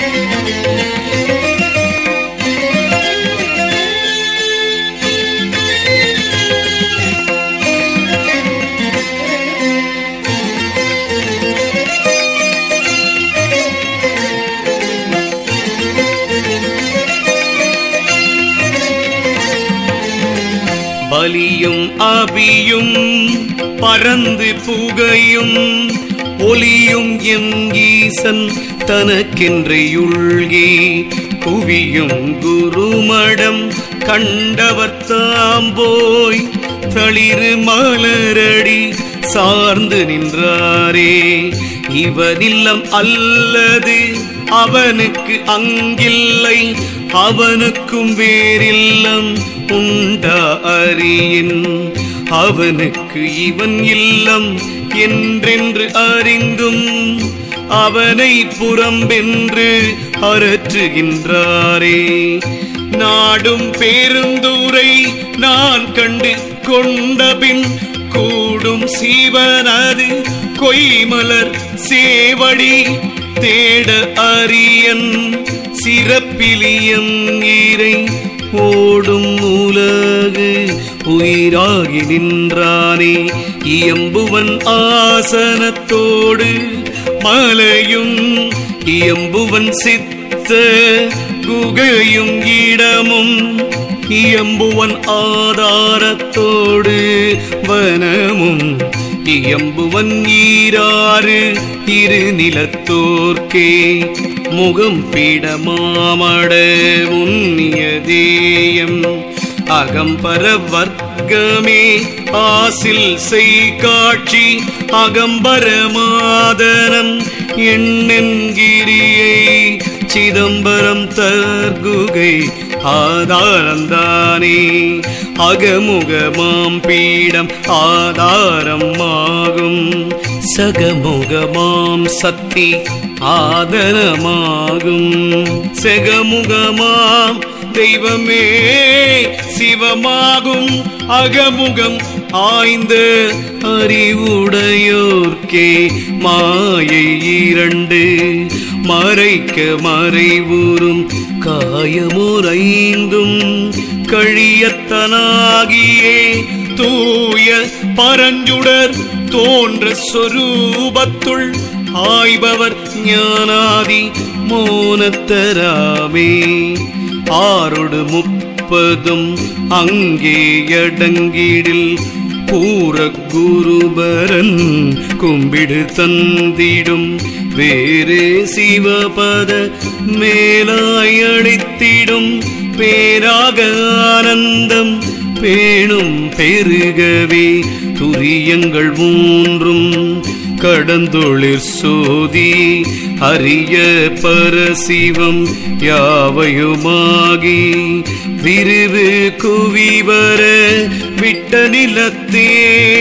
பலியும் அபியும் பறந்து புகையும் ஒலியும் எம் ஈசன் தனக்கென்றையுள்கே குவியும் குருமடம் கண்டவர் தாம் போய் தளிரு மலரடி சார்ந்து நின்றாரே இவனில்லம் அல்லது அவனுக்கு அங்கில்லை அவனுக்கும் வேறில்லம் உண்டா அறியின் அவனுக்கு இவன் இல்லம் என்றென்று அறிந்தும் அவனை புறம்பென்று அரற்றுகின்றாரே நாடும் பெருந்தூரை நான் கண்டு கொண்டபின் கூடும் சீவனது கொய்மலர் சேவடி தேட அரியன் சிறப்பிலியம் ஈரை ஓடும் உலகு உயிராகி நின்றானே இயம்புவன் ஆசனத்தோடு மலையும் இயம்புவன் சித்த குகையும் இடமும் இயம்புவன் ஆதாரத்தோடு வனமும் இயம்புவன் ஈராறு இரு நிலத்தோர்க்கே முகம் பீடமாமட உன்னிய தேயம் அகம்பர வர்க்கமே ஆசில் செய் காட்சி அகம்பரமாதனம் எண்ணென்கிரியை சிதம்பரம் தர்குகை ஆதாரந்தானே அகமுகமாம் பீடம் ஆதாரம் ஆகும் சகமுகமாம் சக்தி ஆதரமாகும் செகமுகமாம் தெய்வமே சிவமாகும் அகமுகம் ஆய்ந்த அறிவுடையோர்க்கே மாயை இரண்டு மறைக்க மறைவுறும் காயமுறைந்தும் கழியத்தனாகியே தூய பரஞ்சுடர் தோன்ற சொரூபத்துள் ஆய்பவர் ஞானாதி மோனத்தராமே ஆறொடு முப்பதும் அங்கே அடங்கிடில் பூர குருபரன் கும்பிடு தந்திடும் வேறு சிவபத மேலாய் அடித்திடும் பேராக ஆனந்தம் பேணும் பெருகவே துரியங்கள் மூன்றும் கடந்தொழிற் சோதி அரிய பரசிவம் யாவையுமாகி விரிவு குவிவர விட்ட நிலத்தே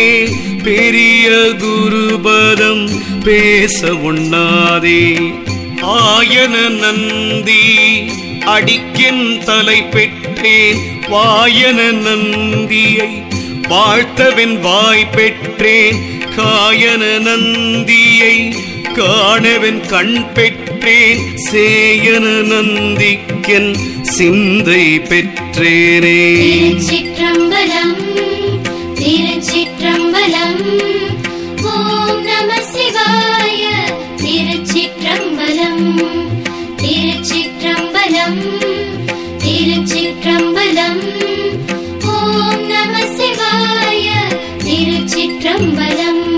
பெரிய குருபதம் பேச உண்ணாதே ஆயன நந்தி அடிக்கின் தலை பெற்றேன் வாயன நந்தியை வாழ்த்தவன் வாய் பெற்றேன் காயன நந்தியை காணவன் கண் பெற்றேன் சேயன நந்திக்கன் சிந்தை பெற்றேனே திருச்சிற்றம்பலம் திருச்சிற்றம்பலம் ஓம் நம சிவாய திருச்சிற்றம்பலம் திருச்சிற்றம்பலம் திருச்சிற்றம்பலம் ஓம் நம சிவாய திருச்சிற்றம்பலம்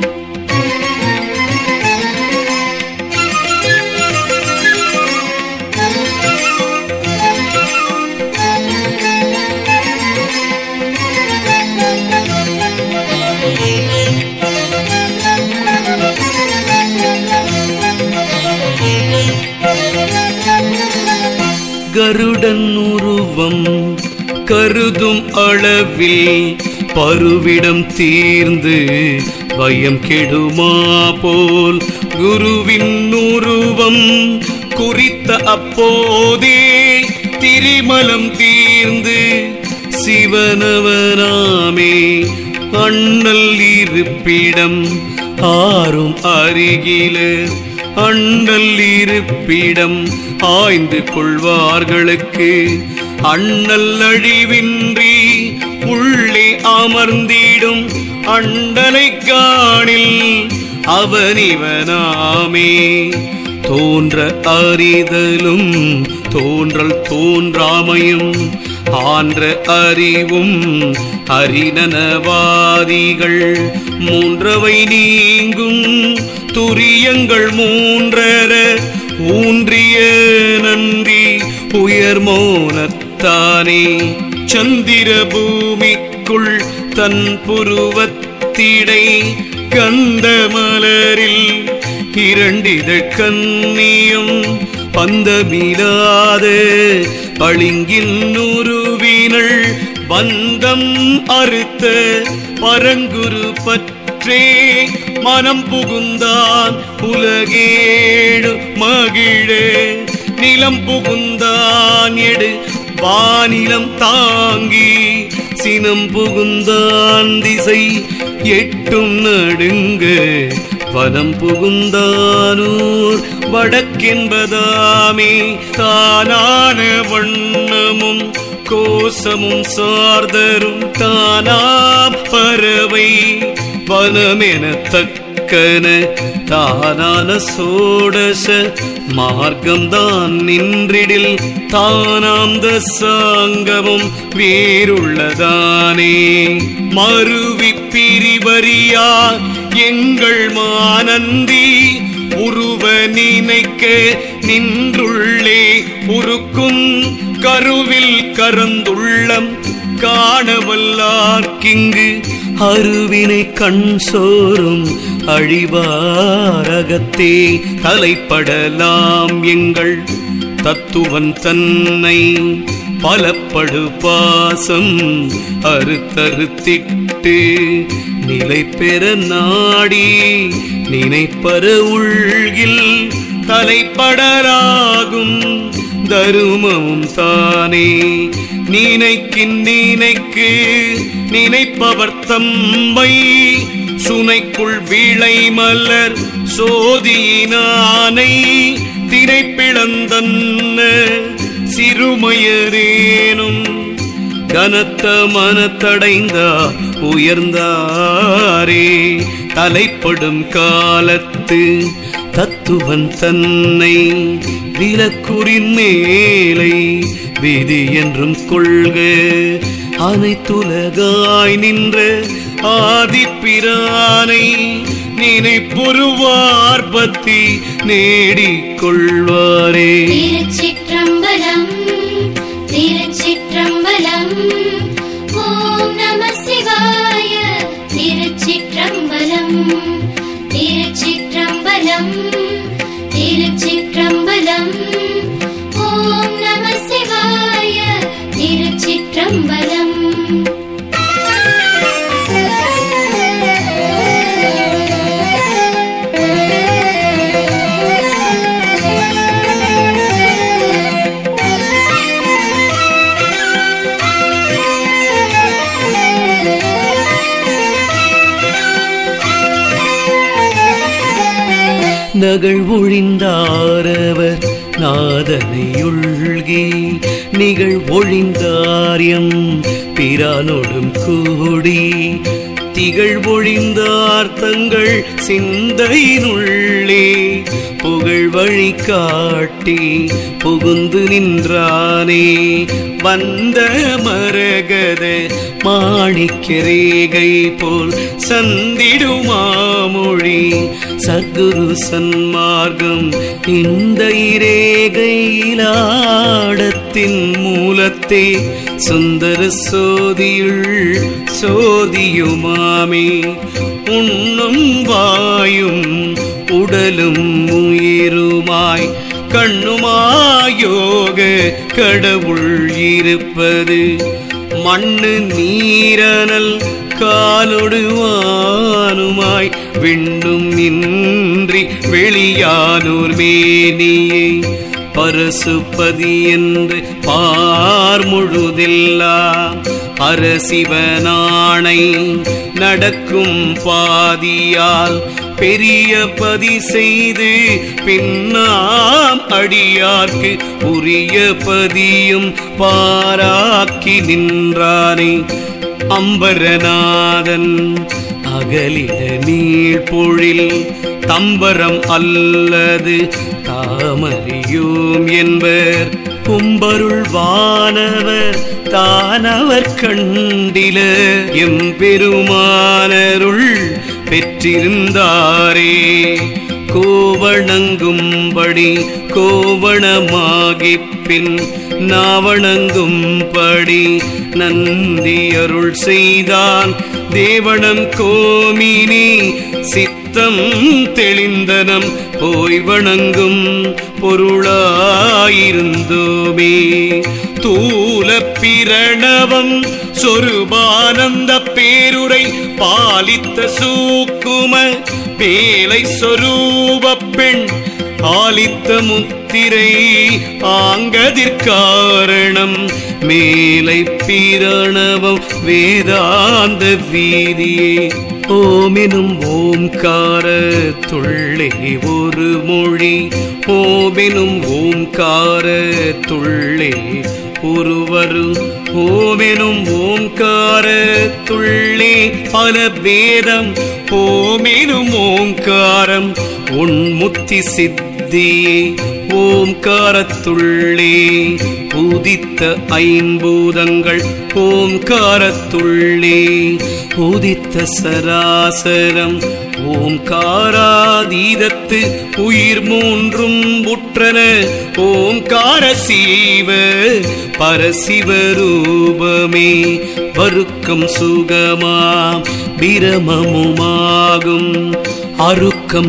கருடன் உருவம் கருதும் அளவில் பருவிடம் தீர்ந்து பயம் கெடுமா போல் குருவின் உருவம் குறித்த அப்போதே திரிமலம் தீர்ந்து சிவனவனாமே அண்ணல் இருப்பிடம் ஆறும் அருகில அண்ணல் இருப்பிடம் ஆய்ந்து கொள்வார்களுக்கு அண்ணல் அழிவின்றி உள்ளே அமர்ந்திடும் அண்டலை காணில் அவனிவனாமே தோன்ற அறிதலும் தோன்றல் தோன்றாமையும் ஆன்ற அறிவும் அறிநனவாதிகள் மூன்றவை நீங்கும் துரியங்கள் மூன்றர ஊன்றிய நன்றி உயர்மோனத்தானே சந்திர பூமிக்குள் தன் புருவத்திடை கந்த மலரில் இரண்டிதழ் கன்னியும் பந்தமிலாத பளிங்கின் உருவினள் பந்தம் அறுத்த பரங்குரு பற்றே மனம் புகுந்தான் உலகேடு மகிழ நிலம் புகுந்தான் எடு வானிலம் தாங்கி சினம் புகுந்தான் திசை எட்டும் நடுங்க வனம் புகுந்தானூர் வடக்கென்பதாமே தானான வண்ணமும் கோசமும் சார்தரும் தானா பறவை வனமென தக்கன தானான சோடச மார்க்கம்தான் நின்றிடில் தானாந்த சாங்கமும் வேறுள்ளதானே மறுவி பிரிவரியா எங்கள் மானந்தி உருவ நினைக்க நின்றுள்ளே உருக்கும் கருவில் கரந்துள்ளம் காணவல்லார்க்கிங்கு அருவினை கண் சோறும் அழிவாரகத்தே தலைப்படலாம் எங்கள் தத்துவன் தன்னை பலப்படு பாசம் அறுத்தறுத்திட்டு நிலை பெற நாடி நினைப்பற உள்கில் தலைப்படராகும் தருமமும் தானே நினைக்கின் நினைக்கு நினைப்பவர் தம்மை சுனைக்குள் விளை மலர் சோதியினானை திரைப்பிளந்தன்ன சிறுமையரேனும் கனத்த மனத்தடைந்தா உயர்ந்தாரே தலைப்படும் காலத்து தத்துவன் தன்னை விலக்குறின் மேலை விதி என்றும் கொள்க அனைத்துலகாய் நின்ற ஆதிப்பிரானை நினைப்புருவார் பத்தி நேடிக் கொள்வாரே திருச்சிற்றம்பலம் திருச்சிற்றம்பலம் ஓம் நம சிவாய திருச்சிற்றம்பலம் திருச்சிற்றம்பலம் திருச்சிற்றம்பலம் ஓம் நம சிவாய திருச்சிற்றம்பலம் நகழ் ஒழிந்தாரவர் நாதனையுள்கி நிகழ் ஒழிந்தாரியம் பிரானோடும் கூடி திகழ் ஒழிந்தார் தங்கள் சிந்தையினுள்ளே புகழ் வழி காட்டி புகுந்து நின்றானே வந்த மரகத மாணிக்கரேகை போல் சந்திடுமாமொழி சத்குரு சன்மார்க்கம் இந்த இரேகையிலாடத்தின் மூலத்தே சுந்தர சோதியுள் சோதியுமாமே உண்ணும் வாயும் உடலும் உயிருமாய் கண்ணுமாயோக கடவுள் இருப்பது மண்ணு நீரனல் காலொடுவானுமாய் விண்ணும் இன்றி வெளியானோர் மேனியே பரசுபதி என்று பார் முழுதெல்லாம் அரசிவனானை நடக்கும் பாதியால் பெரிய பதி செய்து பின்னாம் அடியார்க்கு உரிய பதியும் பாராக்கி நின்றானே அம்பரநாதன் அகலிட நீழ்பொழில் தம்பரம் அல்லது தாமறியோம் என்பர் கும்பருள் வானவர் தானவர் கண்டில எம்பெருமானருள் பெற்றிருந்தாரே கோவணங்கும்படி கோவணமாகிப் பின் நாவணங்கும்படி நந்தி அருள் செய்தான் தேவணம் கோமினி சித்தம் தெளிந்தனம் போய் வணங்கும் பொருளாயிருந்தோமே தூல பிரணவம் சொருபானந்த பேருரை பாலித்த சூக்கும பேலை சொரூப பெண் ஆலித்த முத்திரை ஆங்கதிர்காரணம் மேலை பிரணவம் வேதாந்த வீதியே ஓமெனும் ஓம்கார துள்ளே ஒரு மொழி ஓமெனும் ஓம்கார துள்ளே ஒருவரு ஓமெனும் ஓம்கார துள்ளே பல பேதம் ஓமெனும் ஓங்காரம் உன்முத்தி சித்தியே ஓம்காரத்துள்ளே உதித்த ஐம்பூதங்கள் ஓம்காரத்துள்ளே உதித்த சராசரம் ஓம்காராதீதத்து உயிர் மூன்றும் உற்றன ஓம்கார சீவ பரசிவரூபமே வருக்கம் சுகமாம் பிரமமுமாகும் அருக்கம்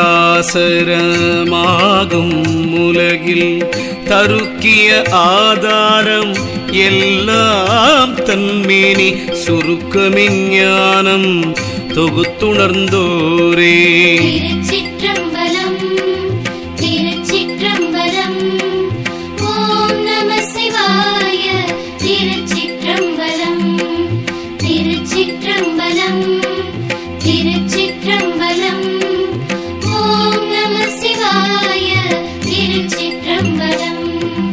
சராசரமாகும் உலகில் தருக்கிய ஆதாரம் எல்லாம் தன்மேனி சுருக்கமிஞானம் தொகுத்துணர்ந்தோரே திருச்சிற்றம்பலம் திருச்சிற்றம்பலம் ஓம் நம சிவாய திருச்சிற்றம்பலம் திருச்சிற்றம்பலம் திருச்சிற்றம்பலம் ஓம் நம சிவாய திருச்சிற்றம்பலம்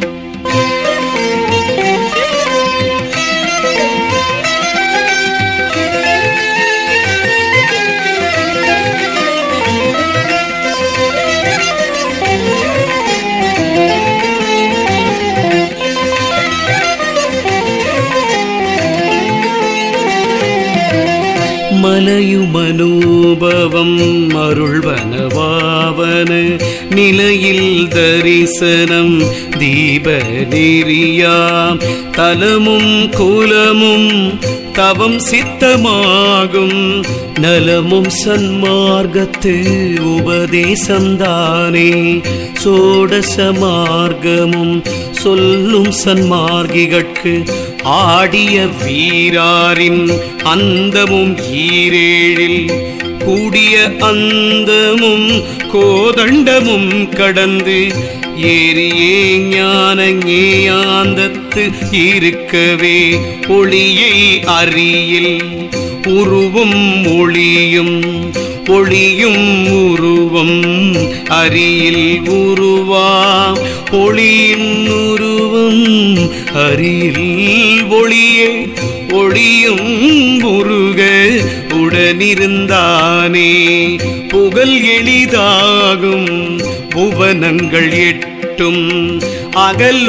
மலையுமனூபவம் அருள்வனவாவன நிலையில் தரிசனம் தீப நெறியாம் தலமும் குலமும் தவம் சித்தமாகும் நலமும் சன்மார்க்கத்து உபதேசம்தானே சோடச மார்க்கமும் சொல்லும் சன்மார்கிகட்கு ஆடிய வீராரின் அந்தமும் ஈரேழில் கூடிய அந்தமும் கோதண்டமும் கடந்து ஏரியே ஞான ஞேயாந்தத்து இருக்கவே ஒளியை அறியில் உருவும் ஒளியும் ஒளியும் உருவம் அரியில் உருவா ஒளியின் உருவம் அரியில் ஒளியே ஒளியும் உருக உடனிருந்தானே புகழ் எளிதாகும் புவனங்கள் எட்டும் அகல்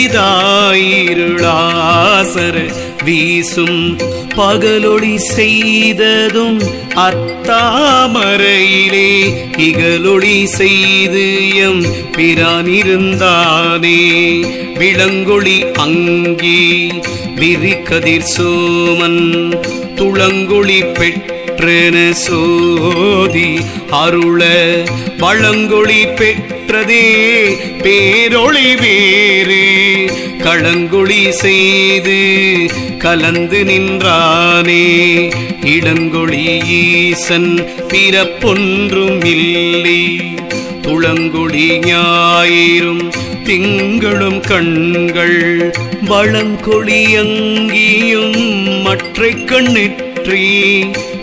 ஒளிதாயிருளாசர வீசும் பகலொளி செய்ததும் அத்தாமரையிலே இகலொளி செய்து எம் பிரானிருந்தானே விளங்கொளி அங்கி விரிகதிர் சோமன் துளங்கொளி பெற்றன சோதி அருள வளங்கொளி பெற்றதே பேரொளி வேறு களங்கொளி செய்து கலந்து நின்றானே இடங்கொளி ஈசன் பிறப்பொன்றும் இல்லை துளங்கொடி ஞாயிறும் திங்களும் கண்கள் வளங்கொழி அங்கியும் மற்றை கண்ணிற்றி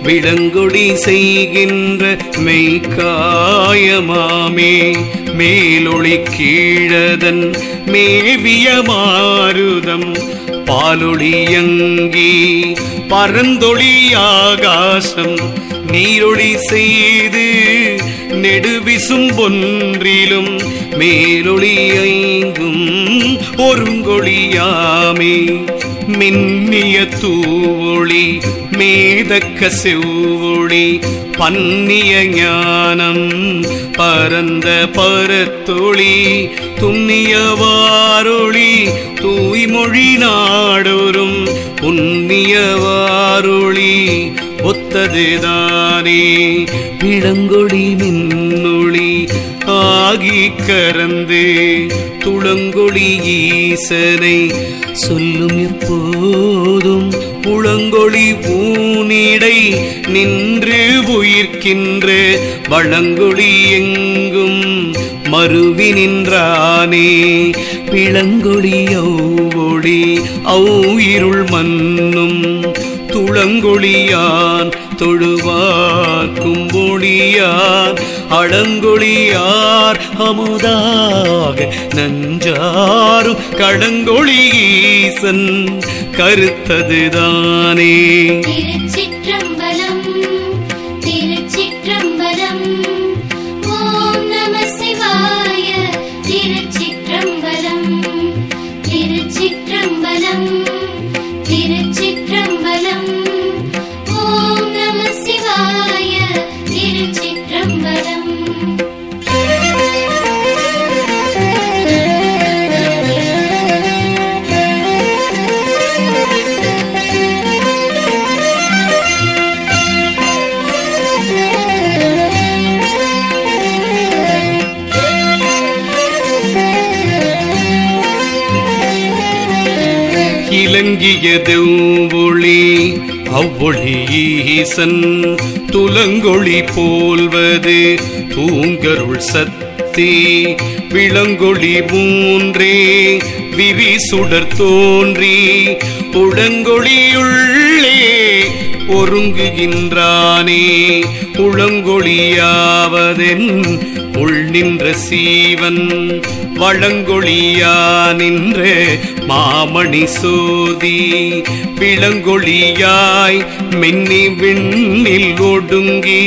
விளங்கொடி செய்கின்ற மெய்க்காயமாமே மேலொளி கீழதன் மேவிய மாருதம் பாலொளியங்கி பரந்தொளி ஆகாசம் நீரொளி செய்து நெடுவிசும் பொன்றிலும் மேலொளி ஐந்தும் ஒருங்கொழியாமே மின்னிய தூவொளி மேதக்க செவ்வொளி பன்னிய ஞானம் பரந்த பரத்தொளி துண்ணியவாரொளி தூய்மொழி நாடொரும் புண்ணியவாரொளி ஒத்ததுதானே விளங்கொளி மின்னொளி ஆகி கரந்து துளங்கொளி ஈசனை சொல்லும் எப்போதும் புலங்கொளி ஊனிடை நின்று உயிர்க்கின்ற வளங்கொளி எங்கும் மறுவி நின்றானே விளங்கொளி ஔவொளி ஔ இருள் மன்னும் துளங்கொழியான் தொழுவார்க்கும் ஒளியான் அடங்கொழியார் அமுதாக நஞ்சாரும் கடங்கொழி ஈசன் கருத்ததுதானே திருச்சிற்றம்பலம் திருச்சிற்றம்பலம் ஓம் நம சிவாய திருச்சிற்றம்பலம் திருச்சிற்றம்பலம் திருச்சிற்றம்பலம் ஓம் நம சிவாய திருச்சிற்றம்பலம் இலங்கிய தெவ்வொளி அவ்வொளி ஈசன் துலங்கொளி போல்வது தூங்கருள் சக்தி விளங்கொளி மூன்றே விரி சுடர் தோன்றி உடங்கொழியுள்ளே ஒருங்குகின்றானே உளங்கொழியாவதென் உள் நின்ற சீவன் வளங்கொழியா நின்ற மாமணி சோதி விளங்கொழியாய் மின்னி விண்ணில் ஒடுங்கி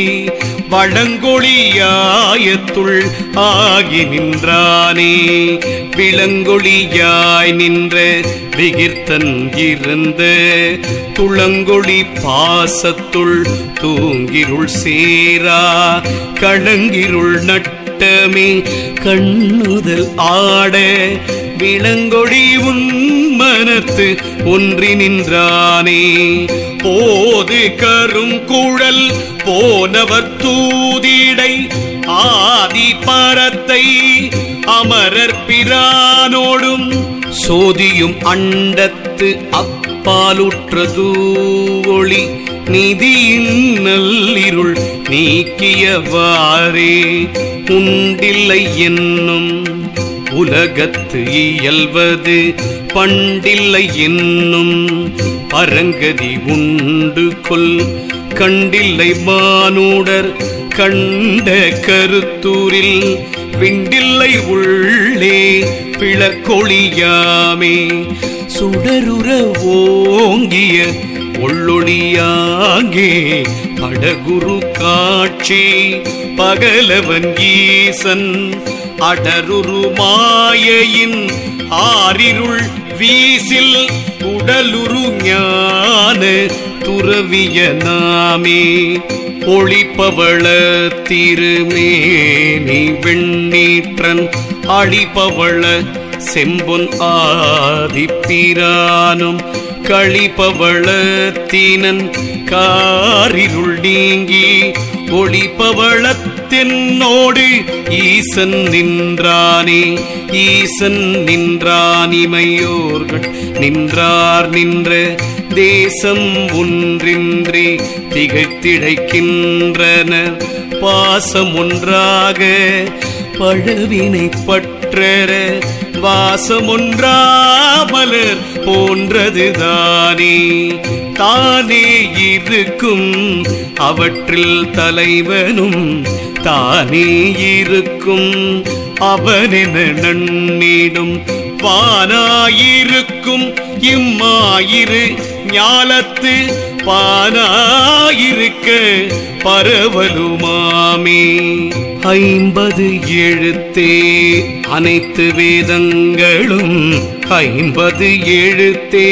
வளங்கொழியாயத்துள் ஆகி நின்றானே விளங்கொழியாய் நின்ற விகிர்த்தன் இருந்த துளங்கொழி பாசத்துள் தூங்கிருள் சேரா களங்கிருள் நட்டமே கண்ணுதல் ஆட விளங்கொழி உன்மனத்து ஒன்றி நின்றானே போது கருங்குழல் போனவர் தூதிடை ஆதி பரத்தை அமரர் பிரானோடும் சோதியும் அண்டத்து அப்பாலுற்றது ஒளி நிதியின் நல்லிருள் நீக்கியவாறே உண்டில்லை என்னும் உலகத்து இயல்வது பண்டில்லை என்னும் பரங்கதி உண்டு கொல் கண்டில்லை மானுடர் கண்ட கருத்தூரில் விண்டில்லை உள்ளே பிளக்கொழியாமே சுடருற ஓங்கிய உள்ளொளியாங்கே படகுரு காட்சி பகலவன் ஈசன் அடருரு மாயையின் ஆரிருள் வீசில் உடலுரு ஞான துறவிய நாமே ஒளிப்பவள திருமேனி வெண்ணீற்றன் அழிப்பவள செம்பொன் ஆதிப்பிரானும் களிப்பவளத்தினன் காரிருள் நீங்கி ஒளிப்பவளத்தென்னோடு ஈசன் நின்றானே ஈசன் நின்றானிமையோர்கள் நின்றார் நின்ற தேசம் ஒன்றின்றி திகைத்திடைக்கின்றன பாசம் ஒன்றாக பழவினை பற்றற வாசமொன்றாமலர் போன்றதுதானே தானே இருக்கும் அவற்றில் தலைவனும் தானே இருக்கும் அவனென நன்னிடும் வானாயிருக்கும் இம்மாயிரு ஞாலத்து பானாயிருக்க பரவலுமாமே ஐம்பது எழுத்தே அனைத்து வேதங்களும் ஐம்பது எழுத்தே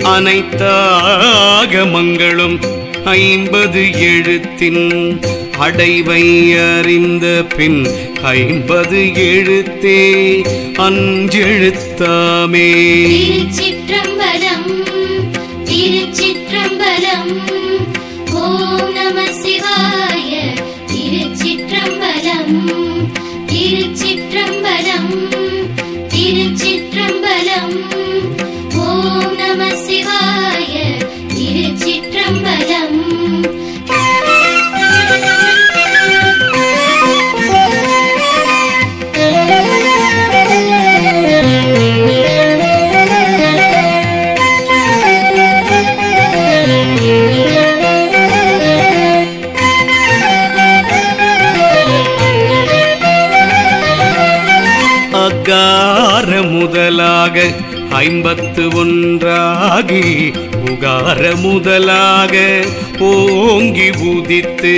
அனைத்தாகமங்களும் ஐம்பது எழுத்தின் அடைவை அறிந்த பின் ஐம்பது எழுத்தே அஞ்செழுத்தாமே திருச்சிற்றம்பலம் திருச்சிற்றம்பலம் ஓம் நம சிவாய திருச்சிற்றம்பலம் திருச்சிற்றம்பலம் திருச்சிற்றம்பலம் ஓம் நம சிவாய திருச்சிற்றம்பலம் அகார முதலாக ஐம்பத்து ஒன்றாகி உகார முதலாக ஓங்கி உதித்து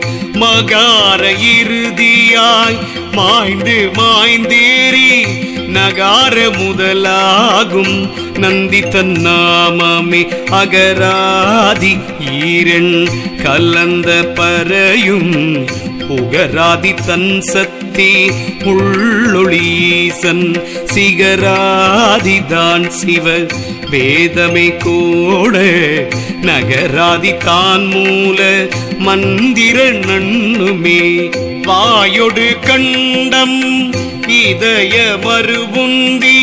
மகார இறுதியாய் மாய்ந்து மாய்ந்தேறி நகார முதலாகும் நந்தி தன்னாமமே அகராதி ஈரன் கலந்த பறையும் புகராதி தன் சக்தி உள்ளொளீசன் சிகராதிதான் சிவ வேதமே கூட நகராதி தான் மூல மந்திர நண்ணுமே வாயொடு கண்டம் இதய மறுவுந்தி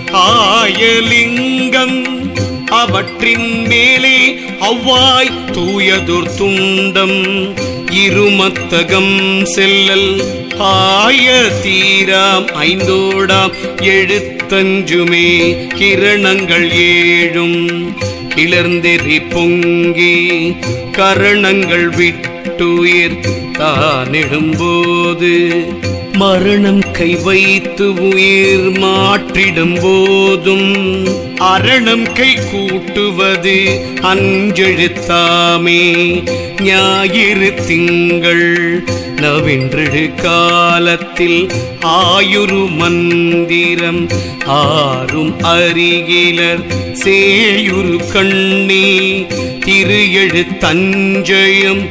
ஆயலிங்கம் அவற்றின் மேலே அவ்வாய் தூயதொர் துண்டம் இருமத்தகம் செல்லல் ஆய தீராம் ஐந்தோடாம் எழுத்தஞ்சுமே கிரணங்கள் ஏழும் கிளர்ந்தெறி பொங்கி கரணங்கள் விட்டுயிர் தானிடும்போது மரணம் கை வைத்து உயிர் மாற்றிடும் போதும் அரணம் கை கூட்டுவது அஞ்செழுத்தாமே ஞாயிறு திங்கள் நவென்று காலத்தில் ஆயுரு மந்திரம் ஆறும் அருகிலர் சேயுரு கண்ணி திரு எழுத்தஞ்சயம்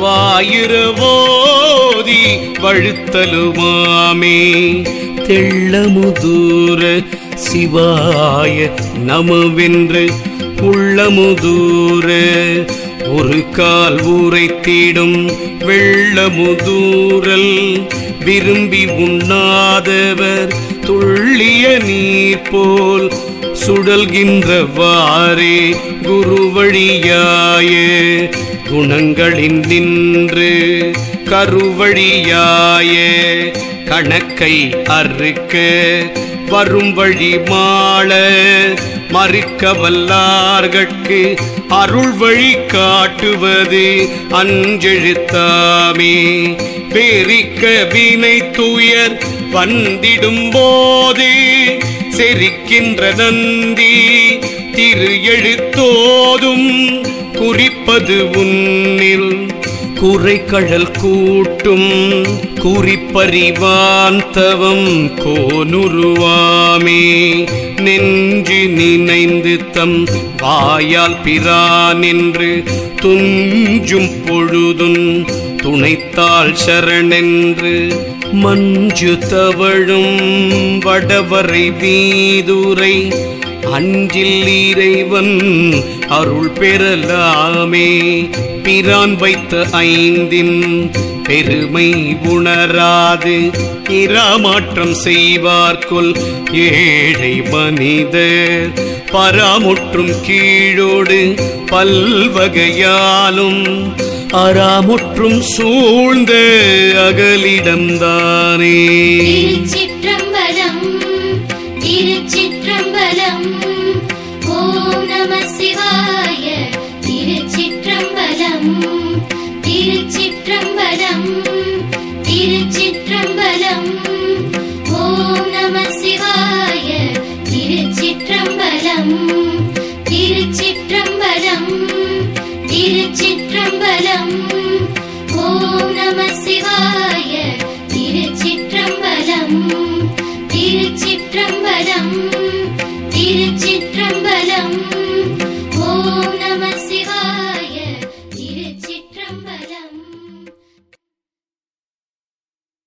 வாயிரவோதி வழுத்தலுமாமே தெள்ளமுதூர சிவாய நமவென்று உள்ளமுதூர ஒரு கால் ஊரை தேடும் வெள்ளமுதூரல் விரும்பி உண்ணாதவர் துள்ளிய நீர் போல் சுடல்கின்றவாறே குரு வழியாய குணங்களின் நின்று கருவழியாய கணக்கை அறுக்க வரும் வழி மாள மறுக்க வல்லார்கட்கு அருள் வழி காட்டுவது அஞ்செழுத்தாமே பேரிக்க வினை துயர் வந்திடும் போது செரிக்கின்ற நந்தி திரு எழுத்தோதும் குறிப்பது உன்னில் குறைக்கடல் கூட்டும் குறிப்பறிவான் தவம் கோனுருவாமே நெஞ்சு நினைந்து தம் வாயால் பிரான் என்று துஞ்சும் பொழுதும் துணைத்தாள் சரணென்று மஞ்சு தவழும் வடவரை வீதுரை அஞ்சில் இறைவன் அருள் பெறலாமே பிரான் வைத்த ஐந்தின் பெருமை உணராது இராமாற்றம் செய்வார்கொல் ஏழை மனிதர் பராமுற்றும் கீழோடு பல்வகையாலும் அறாமுற்றும் சூழ்ந்த அகலிடம்தானே திருச்சிற்றம்பலம் திருச்சிற்றம்பலம் ஓம் நம சிவாய திருச்சிற்றம்பலம் திருச்சிற்றம்பலம் திருச்சிற்றம்பலம் ஓம் நம சிவாய திருச்சிற்றம்பலம் திருச்சிற்றம்பலம் திருச்சிற்றம்பலம் ஓம் நம சிவாய திருச்சிற்றம்பலம் திருச்சிற்றம்பலம் திருச்சிற்றம்பலம் ஓம்